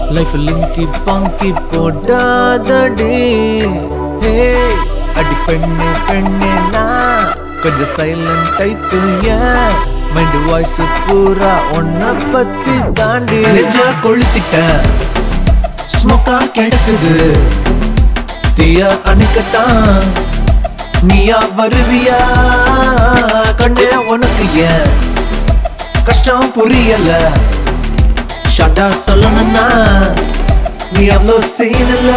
Life லிங்கி பாங்கி போடாதடி ஹே அடி பெண்ணு பெண்ணே நான் கொஞ்சம் சைலண்ட் டைப் ஏன் மைண்ட் வாய்ஸ் பூரா உன்னை பத்தி தாண்டி நெஞ்ச கொளுத்திட்டேன் ஸ்மோக்கா கிடக்குது தீய அணைக்கத்தான் நீயா வருவியா கண்ணே உனக்கு ஏன் கஷ்டம் புரியல ஷாட்டா சொல்லணும்னா நீ அவ்வளோ சீனல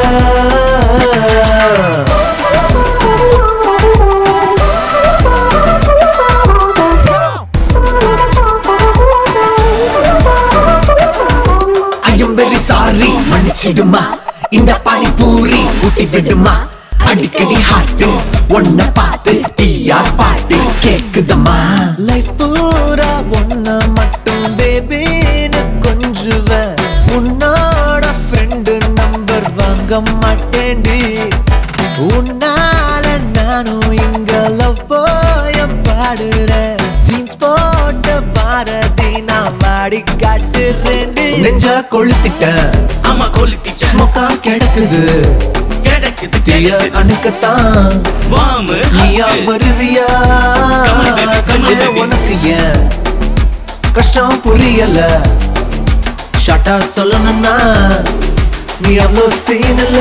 ஐயம் வெரி சாரி மன்னிச்சிடுமா இந்த பானிபூரி ஊட்டி விடுமா அடிக்கடி ஹார்ட் ஒன்ன பார்த்து டிஆர் பாட்டு கேக்குதம்மா லைஃப் பூரா ஒன்ன மட்டும் பேபின்னு கொஞ்சுவேன் உன்னோட ஃப்ரெண்டு நம்பர் வாங்க மாட்டேன்டி உன்னால நானும் இங்க லவ் போய பாடுறேன் ஜீன்ஸ் போட்ட பாரதி நான் மாடி காட்டுறேன் நெஞ்ச கொளுத்திட்டேன் ஆமா கொளுத்திட்ட ஸ்மோக்கா கிடக்குது கிடக்குது தீய கிடக்குது அணைக்கத்தான் வாமு நீயா வருவியா Come on, baby, come on, கண்ணே baby. உனக்கு ஏன் கஷ்டம் புரியல ஷாட்டா சொல்லணும்னா நீ அவ்வளோ சீனல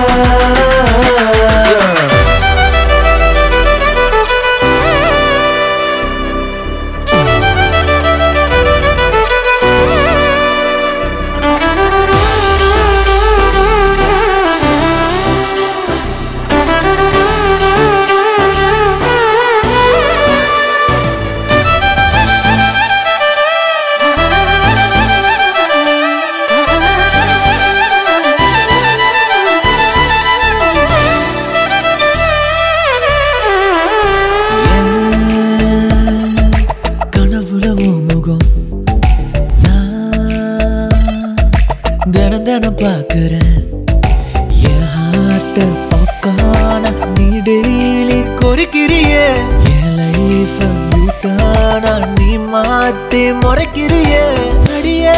கனவுல உன் முகம் நான் தினம் தினம் பார்க்கிறேன் என் ஹார்ட்ட பாக்கான நீ டெய்லி கொறிக்கிறியே என் லைஃப் பியூட்டானா நீ மாத்தி முறைக்கிறியே அடியே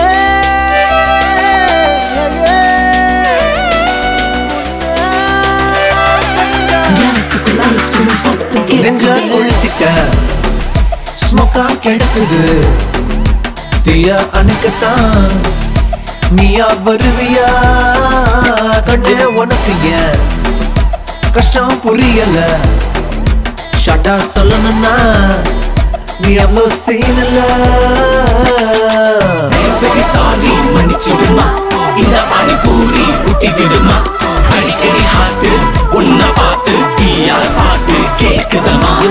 நெஞ்ச கொளுத்திட்டேன் ஸ்மோக்கா கிடக்குது தீய அணைக்கத்தான் நீயா வருவியா கண்ணே உனக்கு ஏன் கஷ்டம் புரியல ஷாட்டா சொல்லணும்னா நீ அவ்வளோ சீனல வெரி சாரி மன்னிச்சிடுமா இந்த பானிபூரி ஊட்டி விடுமா அடிக்கடி ஹார்ட் உன்னை பார்த்து டிஆர் பாட்டு கேக்குதமா